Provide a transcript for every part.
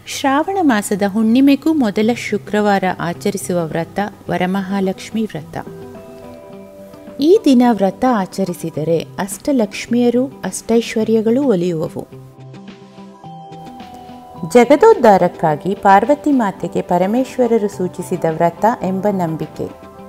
ಶ್ರಾವಣ ಮಾಸದ ಹುಣ್ಣಿಮೆಗೂ ಮೊದಲ ಶುಕ್ರವಾರ ಆಚರಿಸುವ ವ್ರತ ವರಮಹಾಲಕ್ಷ್ಮಿ ವ್ರತ ಈ ದಿನ ವ್ರತ ಆಚರಿಸಿದರೆ ಅಷ್ಟಲಕ್ಷ್ಮಿಯರು ಅಷ್ಟೈಶ್ವರ್ಯಗಳು ಒಲಿಯುವವು ಜಗದೋದ್ಧಾರಕ್ಕಾಗಿ ಪಾರ್ವತಿ ಮಾತೆಗೆ ಪರಮೇಶ್ವರರು ಸೂಚಿಸಿದ ವ್ರತ ಎಂಬ ನಂಬಿಕೆ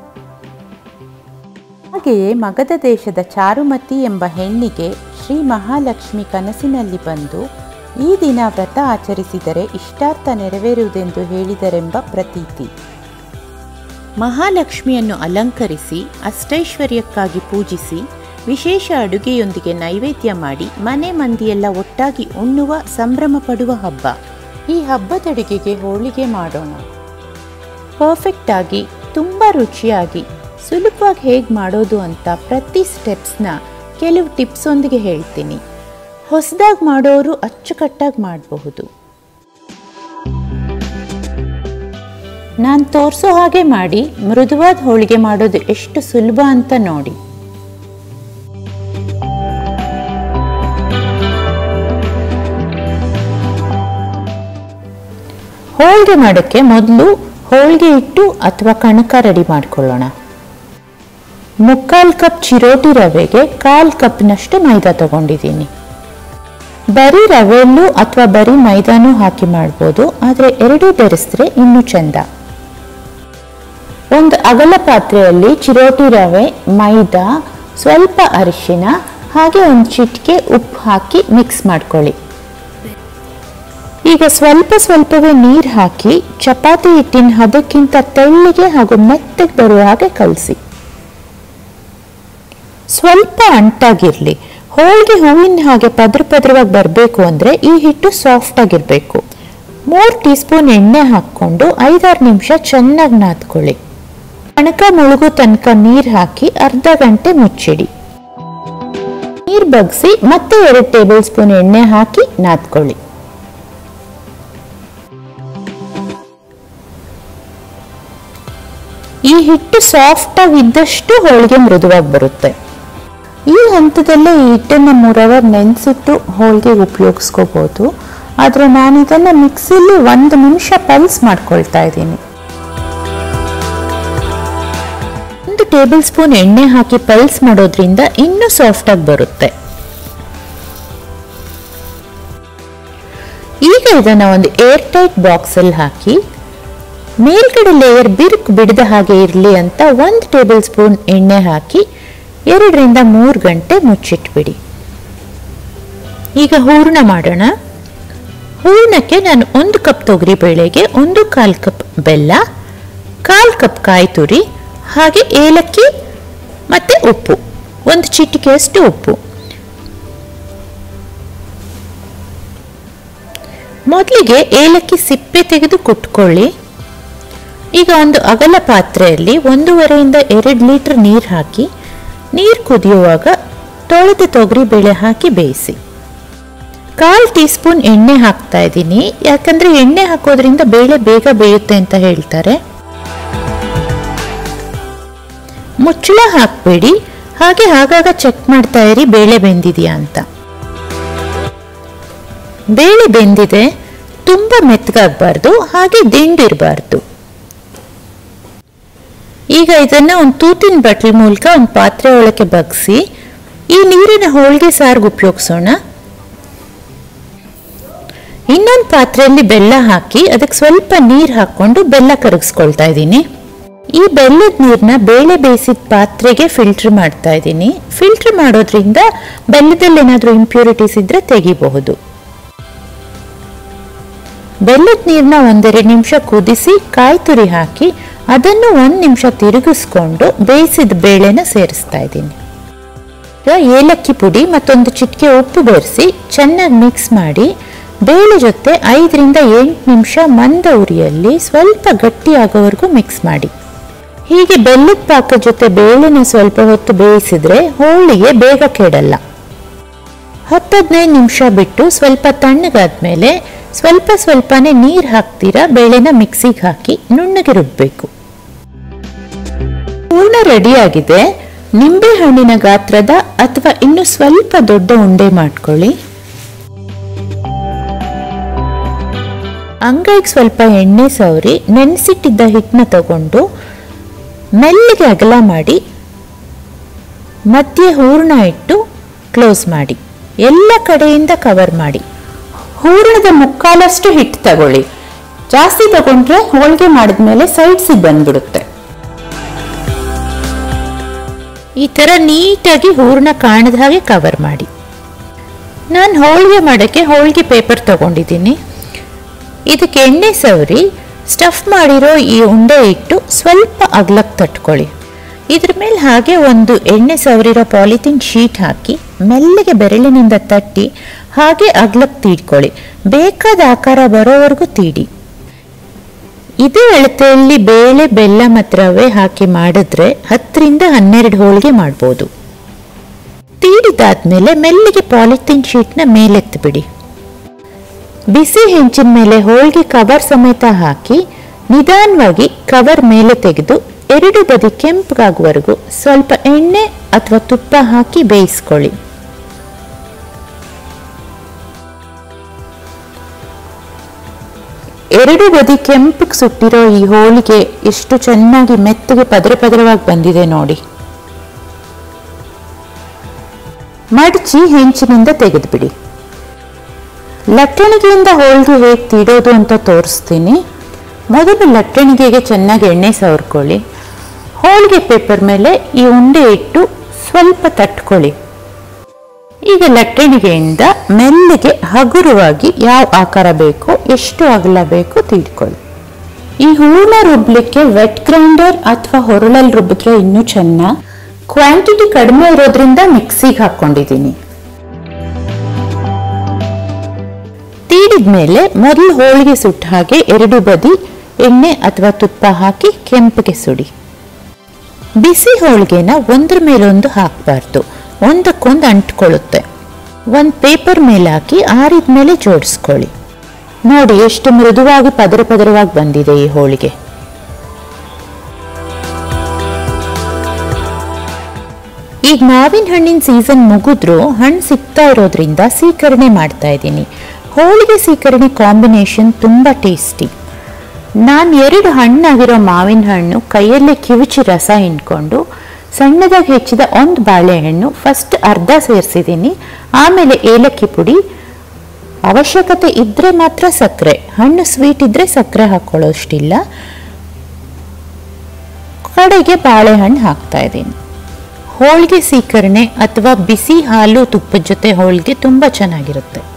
ಹಾಗೆಯೇ ಮಗಧ ದೇಶದ ಚಾರುಮತಿ ಎಂಬ ಹೆಣ್ಣಿಗೆ ಶ್ರೀ ಮಹಾಲಕ್ಷ್ಮಿ ಕನಸಿನಲ್ಲಿ ಬಂದು ಈ ದಿನ ವ್ರತ ಆಚರಿಸಿದರೆ ಇಷ್ಟಾರ್ಥ ನೆರವೇರುವುದೆಂದು ಹೇಳಿದರೆಂಬ ಪ್ರತೀತಿ ಮಹಾಲಕ್ಷ್ಮಿಯನ್ನು ಅಲಂಕರಿಸಿ ಅಷ್ಟೈಶ್ವರ್ಯಕ್ಕಾಗಿ ಪೂಜಿಸಿ ವಿಶೇಷ ಅಡುಗೆಯೊಂದಿಗೆ ನೈವೇದ್ಯ ಮಾಡಿ ಮನೆ ಮಂದಿಯೆಲ್ಲ ಒಟ್ಟಾಗಿ ಉಣ್ಣುವ ಸಂಭ್ರಮ ಪಡುವ ಹಬ್ಬ ಈ ಹಬ್ಬದಡುಗೆಗೆ ಹೋಳಿಗೆ ಮಾಡೋಣ ಪರ್ಫೆಕ್ಟ್ ಆಗಿ ತುಂಬ ರುಚಿಯಾಗಿ ಸುಲಭವಾಗಿ ಹೇಗೆ ಮಾಡೋದು ಅಂತ ಪ್ರತಿ ಸ್ಟೆಪ್ಸ್ನ ಕೆಲವು ಟಿಪ್ಸೊಂದಿಗೆ ಹೇಳ್ತೀನಿ ಹೊಸದಾಗಿ ಮಾಡೋರು ಅಚ್ಚುಕಟ್ಟಾಗಿ ಮಾಡಬಹುದು ನಾನು ತೋರಿಸೋ ಹಾಗೆ ಮಾಡಿ ಮೃದುವಾದ ಹೋಳಿಗೆ ಮಾಡೋದು ಎಷ್ಟು ಸುಲಭ ಅಂತ ನೋಡಿ ಹೋಳಿಗೆ ಮಾಡೋಕ್ಕೆ ಮೊದಲು ಹೋಳಿಗೆ ಇಟ್ಟು ಅಥವಾ ಕಣಕ ರೆಡಿ ಮಾಡ್ಕೊಳ್ಳೋಣ ಮುಕ್ಕಾಲು ಕಪ್ ಚಿರೋಟಿ ರವೆಗೆ ಕಾಲು ಕಪ್ನಷ್ಟು ಮೈದಾ ತಗೊಂಡಿದ್ದೀನಿ ಬರೀ ರವೆಯಲ್ಲೂ ಅಥವಾ ಬರೀ ಮೈದಾನೂ ಹಾಕಿ ಮಾಡ್ಬೋದು ಆದರೆ ಎರಡೂ ಬೆರೆಸಿದ್ರೆ ಇನ್ನೂ ಚೆಂದ ಒಂದು ಅಗಲ ಪಾತ್ರೆಯಲ್ಲಿ ಚಿರೋಟಿ ರವೆ ಮೈದಾ ಸ್ವಲ್ಪ ಅರಿಶಿನ ಹಾಗೆ ಒಂದು ಚಿಟಿಕೆ ಉಪ್ಪು ಹಾಕಿ ಮಿಕ್ಸ್ ಮಾಡ್ಕೊಳ್ಳಿ ಈಗ ಸ್ವಲ್ಪ ಸ್ವಲ್ಪವೇ ನೀರು ಹಾಕಿ ಚಪಾತಿ ಹಿಟ್ಟಿನ ಹದಕ್ಕಿಂತ ತೆಳ್ಳಿಗೆ ಹಾಗೂ ಮೆತ್ತಗೆ ಬರುವ ಹಾಗೆ ಕಲಸಿ ಸ್ವಲ್ಪ ಅಂಟಾಗಿರಲಿ ಹೋಳಿಗೆ ಹೂವಿನ ಹಾಗೆ ಪದ್ರ ಪದ್ರವಾಗಿ ಬರಬೇಕು ಅಂದರೆ ಈ ಹಿಟ್ಟು ಸಾಫ್ಟ್ ಆಗಿರಬೇಕು ಮೂರು ಟೀ ಸ್ಪೂನ್ ಎಣ್ಣೆ ಹಾಕ್ಕೊಂಡು ಐದಾರು ನಿಮಿಷ ಚೆನ್ನಾಗಿ ನಾದ್ಕೊಳ್ಳಿ ಕಣಕ ಮುಳುಗು ತನಕ ನೀರು ಹಾಕಿ ಅರ್ಧ ಗಂಟೆ ಮುಚ್ಚಿಡಿ ನೀರು ಬಗ್ಸಿ ಮತ್ತೆ ಎರಡು ಟೇಬಲ್ ಸ್ಪೂನ್ ಎಣ್ಣೆ ಹಾಕಿ ನಾದ್ಕೊಳ್ಳಿ ಈ ಹಿಟ್ಟು ಸಾಫ್ಟಾಗಿ ಇದ್ದಷ್ಟು ಹೋಳಿಗೆ ಮೃದುವಾಗಿ ಬರುತ್ತೆ ಈ ಹಂತದಲ್ಲೇ ಈ ಹಿಟ್ಟನ್ನು ಮೂರು ಅವರ್ ನೆನೆಸಿಟ್ಟು ಹೋಳಿಗೆ ಉಪಯೋಗಿಸ್ಕೋಬೋದು ಆದರೆ ನಾನು ಇದನ್ನು ಮಿಕ್ಸಿಲಿ ಒಂದು ನಿಮಿಷ ಪಲ್ಸ್ ಮಾಡ್ಕೊಳ್ತಾ ಇದ್ದೀನಿ ಒಂದು ಟೇಬಲ್ ಸ್ಪೂನ್ ಎಣ್ಣೆ ಹಾಕಿ ಪಲ್ಸ್ ಮಾಡೋದ್ರಿಂದ ಇನ್ನೂ ಸಾಫ್ಟಾಗಿ ಬರುತ್ತೆ ಈಗ ಇದನ್ನು ಒಂದು ಏರ್ ಟೈಟ್ ಬಾಕ್ಸಲ್ಲಿ ಹಾಕಿ ಮೇಲ್ಗಡೆ ಲೇಯರ್ ಬಿರುಕು ಬಿಡದ ಹಾಗೆ ಇರಲಿ ಅಂತ ಒಂದು ಟೇಬಲ್ ಸ್ಪೂನ್ ಎಣ್ಣೆ ಹಾಕಿ ಎರಡರಿಂದ ಮೂರು ಗಂಟೆ ಮುಚ್ಚಿಟ್ಬಿಡಿ ಈಗ ಹೂರ್ಣ ಮಾಡೋಣ ಹೂರ್ಣಕ್ಕೆ ನಾನು ಒಂದು ಕಪ್ ತೊಗರಿ ಬೇಳೆಗೆ ಒಂದು ಕಾಲು ಕಪ್ ಬೆಲ್ಲ ಕಾಲು ಕಪ್ ಕಾಯಿ ತುರಿ ಹಾಗೆ ಏಲಕ್ಕಿ ಮತ್ತು ಉಪ್ಪು ಒಂದು ಚಿಟಿಕೆಯಷ್ಟು ಉಪ್ಪು ಮೊದಲಿಗೆ ಏಲಕ್ಕಿ ಸಿಪ್ಪೆ ತೆಗೆದು ಕುಟ್ಕೊಳ್ಳಿ ಈಗ ಒಂದು ಅಗಲ ಪಾತ್ರೆಯಲ್ಲಿ ಒಂದೂವರೆಯಿಂದ ಎರಡು ಲೀಟರ್ ನೀರು ಹಾಕಿ ನೀರು ಕುದಿಯುವಾಗ ತೊಳೆದ ತೊಗರಿ ಬೇಳೆ ಹಾಕಿ ಬೇಯಿಸಿ ಕಾಲು ಟೀ ಸ್ಪೂನ್ ಎಣ್ಣೆ ಹಾಕ್ತಾ ಇದ್ದೀನಿ ಯಾಕಂದರೆ ಎಣ್ಣೆ ಹಾಕೋದ್ರಿಂದ ಬೇಳೆ ಬೇಗ ಬೇಯುತ್ತೆ ಅಂತ ಹೇಳ್ತಾರೆ ಮುಚ್ಚಳ ಹಾಕಬೇಡಿ ಹಾಗೆ ಆಗಾಗ ಚೆಕ್ ಮಾಡ್ತಾ ಇರಿ ಬೇಳೆ ಬೆಂದಿದೆಯಾ ಅಂತ ಬೇಳೆ ಬೆಂದಿದೆ ತುಂಬ ಮೆತ್ತಗಾಗಬಾರ್ದು ಹಾಗೆ ದಿಂಡಿರಬಾರ್ದು ಈಗ ಇದನ್ನ ಒಂದು ತೂತಿನ ಬಟ್ಲ ಮೂಲಕ ಒಂದು ಪಾತ್ರೆ ಒಳಗೆ ಬಗ್ಸಿ ಈ ನೀರಿನ ಹೋಳಿಗೆ ಸಾರಿಗೆ ಉಪಯೋಗಿಸೋಣ ಇನ್ನೊಂದು ಪಾತ್ರೆಯಲ್ಲಿ ಬೆಲ್ಲ ಹಾಕಿ ಅದಕ್ಕೆ ಸ್ವಲ್ಪ ನೀರು ಹಾಕ್ಕೊಂಡು ಬೆಲ್ಲ ಕರಗಿಸ್ಕೊಳ್ತಾ ಇದ್ದೀನಿ ಈ ಬೆಲ್ಲದ ನೀರನ್ನ ಬೇಳೆ ಬೇಯಿಸಿದ ಪಾತ್ರೆಗೆ ಫಿಲ್ಟರ್ ಮಾಡ್ತಾ ಇದ್ದೀನಿ ಫಿಲ್ಟರ್ ಮಾಡೋದ್ರಿಂದ ಬೆಲ್ಲದಲ್ಲಿ ಏನಾದರೂ ಇಂಪ್ಯೂರಿಟೀಸ್ ಇದ್ರೆ ತೆಗಿಬಹುದು ಬೆಲ್ಲದ ನೀರನ್ನ ಒಂದೆರಡು ನಿಮಿಷ ಕುದಿಸಿ ಕಾಯಿ ತುರಿ ಹಾಕಿ ಅದನ್ನು ಒಂದು ನಿಮಿಷ ತಿರುಗಿಸ್ಕೊಂಡು ಬೇಯಿಸಿದ ಬೇಳೆನ ಸೇರಿಸ್ತಾ ಇದ್ದೀನಿ ಈಗ ಏಲಕ್ಕಿ ಪುಡಿ ಮತ್ತೊಂದು ಚಿಟಿಕೆ ಉಪ್ಪು ಬೆರೆಸಿ ಚೆನ್ನಾಗಿ ಮಿಕ್ಸ್ ಮಾಡಿ ಬೇಳೆ ಜೊತೆ ಐದರಿಂದ ಎಂಟು ನಿಮಿಷ ಮಂದ ಉರಿಯಲ್ಲಿ ಸ್ವಲ್ಪ ಗಟ್ಟಿಯಾಗೋವರೆಗೂ ಮಿಕ್ಸ್ ಮಾಡಿ ಹೀಗೆ ಬೆಲ್ಲದ ಪಾಕ ಜೊತೆ ಬೇಳೆನ ಸ್ವಲ್ಪ ಹೊತ್ತು ಬೇಯಿಸಿದ್ರೆ ಹೋಳಿಗೆ ಬೇಗ ಕೆಡಲ್ಲ ಹತ್ತದೈದು ನಿಮಿಷ ಬಿಟ್ಟು ಸ್ವಲ್ಪ ತಣ್ಣಗಾದ್ಮೇಲೆ ಸ್ವಲ್ಪ ಸ್ವಲ್ಪನೇ ನೀರು ಹಾಕ್ತೀರಾ ಬೇಳೆನ ಮಿಕ್ಸಿಗೆ ಹಾಕಿ ನುಣ್ಣಗೆ ರುಬ್ಬಬೇಕು ಪೂರ್ಣ ರೆಡಿಯಾಗಿದೆ ನಿಂಬೆ ಹಣ್ಣಿನ ಗಾತ್ರದ ಅಥವಾ ಇನ್ನು ಸ್ವಲ್ಪ ದೊಡ್ಡ ಉಂಡೆ ಮಾಡ್ಕೊಳ್ಳಿ ಅಂಗೈಗೆ ಸ್ವಲ್ಪ ಎಣ್ಣೆ ಸವರಿ ನೆನೆಸಿಟ್ಟಿದ್ದ ಹಿಟ್ಟನ್ನ ತಗೊಂಡು ಮೆಲ್ಲಿಗೆ ಅಗಲ ಮಾಡಿ ಮಧ್ಯೆ ಹೂರಣ ಇಟ್ಟು ಕ್ಲೋಸ್ ಮಾಡಿ ಎಲ್ಲ ಕಡೆಯಿಂದ ಕವರ್ ಮಾಡಿ ಹೂರಣದ ಮುಕ್ಕಾಲಷ್ಟು ಹಿಟ್ಟು ತಗೊಳ್ಳಿ ಜಾಸ್ತಿ ತಗೊಂಡ್ರೆ ಹೋಳಿಗೆ ಮಾಡಿದ್ಮೇಲೆ ಸೈಡ್ಸಿಗೆ ಬಂದ್ಬಿಡುತ್ತೆ ಈ ಥರ ನೀಟಾಗಿ ಹೂರಣ ಕಾಣದ ಹಾಗೆ ಕವರ್ ಮಾಡಿ ನಾನು ಹೋಳಿಗೆ ಮಾಡೋಕ್ಕೆ ಹೋಳಿಗೆ ಪೇಪರ್ ತಗೊಂಡಿದ್ದೀನಿ ಇದಕ್ಕೆ ಎಣ್ಣೆ ಸವರಿ ಸ್ಟಫ್ ಮಾಡಿರೋ ಈ ಉಂಡೆ ಇಟ್ಟು ಸ್ವಲ್ಪ ಅಗ್ಲಕ್ಕೆ ತಟ್ಕೊಳ್ಳಿ ಇದ್ರ ಮೇಲೆ ಹಾಗೆ ಒಂದು ಎಣ್ಣೆ ಸವರಿರೋ ಪಾಲಿಥಿನ್ ಶೀಟ್ ಹಾಕಿ ಮೆಲ್ಲಗೆ ಬೆರಳಿನಿಂದ ತಟ್ಟಿ ಹಾಗೆ ಅಗ್ಲಕ್ಕೆ ತೀಡ್ಕೊಳ್ಳಿ ಬೇಕಾದ ಆಕಾರ ಬರೋವರೆಗೂ ತೀಡಿ ಇದೇ ಅಳತೆಯಲ್ಲಿ ಬೇಳೆ ಬೆಲ್ಲ ಮತ್ತು ರವೆ ಹಾಕಿ ಮಾಡಿದ್ರೆ ಹತ್ತರಿಂದ ಹನ್ನೆರಡು ಹೋಳಿಗೆ ಮಾಡ್ಬೋದು ತೀಡಿದಾದ್ಮೇಲೆ ಮೆಲ್ಲಿಗೆ ಪಾಲಿಥಿನ್ ಶೀಟ್ನ ಮೇಲೆತ್ತಿಬಿಡಿ ಬಿಸಿ ಹೆಂಚಿನ ಮೇಲೆ ಹೋಳಿಗೆ ಕವರ್ ಸಮೇತ ಹಾಕಿ ನಿಧಾನವಾಗಿ ಕವರ್ ಮೇಲೆ ತೆಗೆದು ಎರಡು ಬದಿ ಕೆಂಪಗಾಗುವವರೆಗೂ ಸ್ವಲ್ಪ ಎಣ್ಣೆ ಅಥವಾ ತುಪ್ಪ ಹಾಕಿ ಬೇಯಿಸ್ಕೊಳ್ಳಿ ಎರಡು ಬದಿ ಕೆಂಪಗೆ ಸುಟ್ಟಿರೋ ಈ ಹೋಳಿಗೆ ಎಷ್ಟು ಚೆನ್ನಾಗಿ ಮೆತ್ತಗೆ ಪದರ ಪದರವಾಗಿ ಬಂದಿದೆ ನೋಡಿ ಮಡಚಿ ಹೆಂಚಿನಿಂದ ತೆಗೆದುಬಿಡಿ ಲಟ್ಟಣಿಗೆಯಿಂದ ಹೋಳಿಗೆ ಹೇಗೆ ತೀಡೋದು ಅಂತ ತೋರಿಸ್ತೀನಿ ಮೊದಲು ಲಟ್ಟಣಿಗೆಗೆ ಚೆನ್ನಾಗಿ ಎಣ್ಣೆ ಸವರ್ಕೊಳ್ಳಿ ಹೋಳಿಗೆ ಪೇಪರ್ ಮೇಲೆ ಈ ಉಂಡೆ ಇಟ್ಟು ಸ್ವಲ್ಪ ತಟ್ಕೊಳ್ಳಿ ಈಗ ಲಟ್ಟಣಿಗೆಯಿಂದ ಮೆಲ್ಲಗೆ ಹಗುರವಾಗಿ ಯಾವ ಆಕಾರ ಬೇಕೋ ಎಷ್ಟು ಅಗಲ ಬೇಕೋ ತೀಡ್ಕೊಳ್ಳಿ ಈ ಹೂರ್ಣ ರುಬ್ಲಿಕ್ಕೆ ವೆಟ್ ಗ್ರೈಂಡರ್ ಅಥವಾ ಹೊರಳಲ್ಲಿ ರುಬ್ಬಿದ್ರೆ ಇನ್ನೂ ಚೆನ್ನ ಕ್ವಾಂಟಿಟಿ ಕಡಿಮೆ ಇರೋದ್ರಿಂದ ಮಿಕ್ಸಿಗೆ ಹಾಕೊಂಡಿದ್ದೀನಿ ತೀಡಿದ್ಮೇಲೆ ಮೊದಲು ಹೋಳಿಗೆ ಸುಟ್ಟ ಹಾಗೆ ಎರಡು ಬದಿ ಎಣ್ಣೆ ಅಥವಾ ತುಪ್ಪ ಹಾಕಿ ಕೆಂಪಗೆ ಸುಡಿ ಬಿಸಿ ಹೋಳಿಗೆನ ಒಂದ್ರ ಮೇಲೊಂದು ಹಾಕಬಾರ್ದು ಒಂದಕ್ಕೊಂದು ಅಂಟ್ಕೊಳ್ಳುತ್ತೆ ಒಂದು ಪೇಪರ್ ಮೇಲೆ ಹಾಕಿ ಆರಿದ ಮೇಲೆ ಜೋಡಿಸ್ಕೊಳ್ಳಿ ನೋಡಿ ಎಷ್ಟು ಮೃದುವಾಗಿ ಪದರ ಪದರವಾಗಿ ಬಂದಿದೆ ಈ ಹೋಳಿಗೆ ಈಗ ಮಾವಿನ ಹಣ್ಣಿನ ಸೀಸನ್ ಮುಗಿದ್ರೂ ಹಣ್ಣು ಸಿಗ್ತಾ ಇರೋದ್ರಿಂದ ಸೀಕರಣೆ ಮಾಡ್ತಾ ಇದ್ದೀನಿ ಹೋಳಿಗೆ ಸೀಕರಣೆ ಕಾಂಬಿನೇಷನ್ ತುಂಬ ಟೇಸ್ಟಿ ನಾನು ಎರಡು ಹಣ್ಣಾಗಿರೋ ಮಾವಿನ ಹಣ್ಣು ಕೈಯಲ್ಲೇ ಕಿವುಚಿ ರಸ ಹಿಂಡ್ಕೊಂಡು ಸಣ್ಣದಾಗಿ ಹೆಚ್ಚಿದ ಒಂದು ಬಾಳೆಹಣ್ಣು ಫಸ್ಟ್ ಅರ್ಧ ಸೇರಿಸಿದ್ದೀನಿ ಆಮೇಲೆ ಏಲಕ್ಕಿ ಪುಡಿ ಅವಶ್ಯಕತೆ ಇದ್ದರೆ ಮಾತ್ರ ಸಕ್ಕರೆ ಹಣ್ಣು ಸ್ವೀಟ್ ಇದ್ದರೆ ಸಕ್ಕರೆ ಹಾಕ್ಕೊಳ್ಳೋಷ್ಟಿಲ್ಲ ಕಡೆಗೆ ಬಾಳೆಹಣ್ಣು ಹಾಕ್ತಾ ಇದ್ದೀನಿ ಹೋಳಿಗೆ ಸೀಕರಣೆ ಅಥವಾ ಬಿಸಿ ಹಾಲು ತುಪ್ಪದ ಜೊತೆ ಹೋಳಿಗೆ ತುಂಬ ಚೆನ್ನಾಗಿರುತ್ತೆ